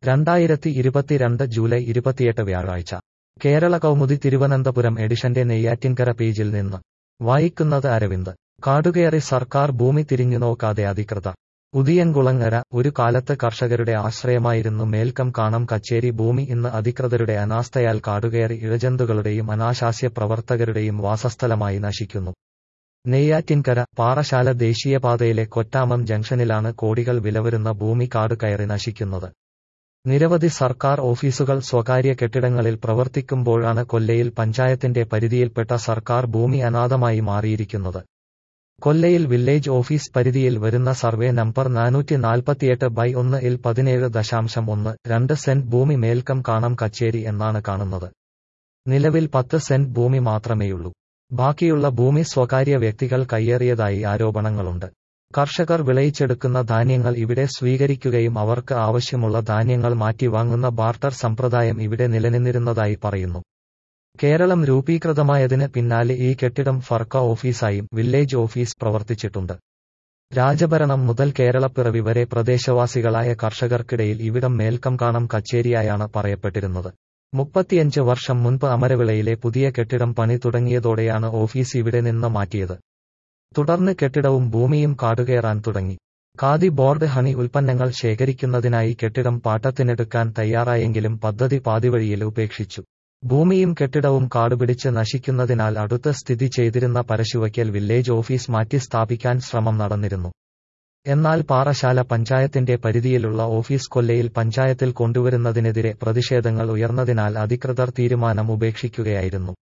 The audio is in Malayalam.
രണ്ടായിരത്തി ഇരുപത്തിരണ്ട് ജൂലൈ ഇരുപത്തിയെട്ട് വ്യാഴാഴ്ച കേരള കൗമുദി തിരുവനന്തപുരം എഡിഷന്റെ നെയ്യാറ്റിൻകര പേജിൽ നിന്ന് വായിക്കുന്നത് അരവിന്ദ് കാടുകയറി സർക്കാർ ഭൂമി തിരിഞ്ഞുനോക്കാതെ അധികൃതർ ഉദിയൻകുളങ്ങര ഒരു കാലത്ത് കർഷകരുടെ ആശ്രയമായിരുന്നു മേൽക്കം കാണം കച്ചേരി ഭൂമി ഇന്ന് അധികൃതരുടെ അനാസ്ഥയാൽ കാടുകയറി ഇഴജന്തുക്കളുടെയും അനാശാസ്യ പ്രവർത്തകരുടെയും വാസസ്ഥലമായി നശിക്കുന്നു നെയ്യാറ്റിൻകര പാറശാല ദേശീയപാതയിലെ കൊറ്റാമം ജംഗ്ഷനിലാണ് കോടികൾ വിലവരുന്ന ഭൂമി കാടുകയറി നശിക്കുന്നത് നിരവധി സർക്കാർ ഓഫീസുകൾ സ്വകാര്യ കെട്ടിടങ്ങളിൽ പ്രവർത്തിക്കുമ്പോഴാണ് കൊല്ലയിൽ പഞ്ചായത്തിന്റെ പരിധിയിൽപ്പെട്ട സർക്കാർ ഭൂമി അനാഥമായി മാറിയിരിക്കുന്നത് കൊല്ലയിൽ വില്ലേജ് ഓഫീസ് പരിധിയിൽ വരുന്ന സർവേ നമ്പർ നാനൂറ്റി നാൽപ്പത്തിയെട്ട് ബൈ ഒന്ന് ഇൽ പതിനേഴ് ദശാംശം ഒന്ന് രണ്ട് സെന്റ് ഭൂമി മേൽക്കം കാണം കച്ചേരി എന്നാണ് കാണുന്നത് നിലവിൽ പത്ത് സെന്റ് ഭൂമി മാത്രമേയുള്ളൂ ബാക്കിയുള്ള ഭൂമി സ്വകാര്യ വ്യക്തികൾ കയ്യേറിയതായി ആരോപണങ്ങളുണ്ട് കർഷകർ വിളയിച്ചെടുക്കുന്ന ധാന്യങ്ങൾ ഇവിടെ സ്വീകരിക്കുകയും അവർക്ക് ആവശ്യമുള്ള ധാന്യങ്ങൾ മാറ്റി വാങ്ങുന്ന ബാർട്ടർ സമ്പ്രദായം ഇവിടെ നിലനിന്നിരുന്നതായി പറയുന്നു കേരളം രൂപീകൃതമായതിന് പിന്നാലെ ഈ കെട്ടിടം ഫർക്ക ഓഫീസായും വില്ലേജ് ഓഫീസ് പ്രവർത്തിച്ചിട്ടുണ്ട് രാജഭരണം മുതൽ കേരളപ്പിറവി വരെ പ്രദേശവാസികളായ കർഷകർക്കിടയിൽ ഇവിടം മേൽക്കം കാണം കച്ചേരിയായാണ് പറയപ്പെട്ടിരുന്നത് മുപ്പത്തിയഞ്ച് വർഷം മുൻപ് അമരവിളയിലെ പുതിയ കെട്ടിടം പണി തുടങ്ങിയതോടെയാണ് ഓഫീസ് ഇവിടെ നിന്ന് മാറ്റിയത് തുടർന്ന് കെട്ടിടവും ഭൂമിയും കാടുകയറാൻ തുടങ്ങി ഖാദി ബോർഡ് ഹണി ഉൽപ്പന്നങ്ങൾ ശേഖരിക്കുന്നതിനായി കെട്ടിടം പാട്ടത്തിനെടുക്കാൻ തയ്യാറായെങ്കിലും പദ്ധതി പാതിവഴിയിൽ ഉപേക്ഷിച്ചു ഭൂമിയും കെട്ടിടവും കാടുപിടിച്ച് നശിക്കുന്നതിനാൽ അടുത്ത് സ്ഥിതി ചെയ്തിരുന്ന പരശുവയ്ക്കൽ വില്ലേജ് ഓഫീസ് മാറ്റി സ്ഥാപിക്കാൻ ശ്രമം നടന്നിരുന്നു എന്നാൽ പാറശാല പഞ്ചായത്തിന്റെ പരിധിയിലുള്ള ഓഫീസ് കൊല്ലയിൽ പഞ്ചായത്തിൽ കൊണ്ടുവരുന്നതിനെതിരെ പ്രതിഷേധങ്ങൾ ഉയർന്നതിനാൽ അധികൃതർ തീരുമാനം ഉപേക്ഷിക്കുകയായിരുന്നു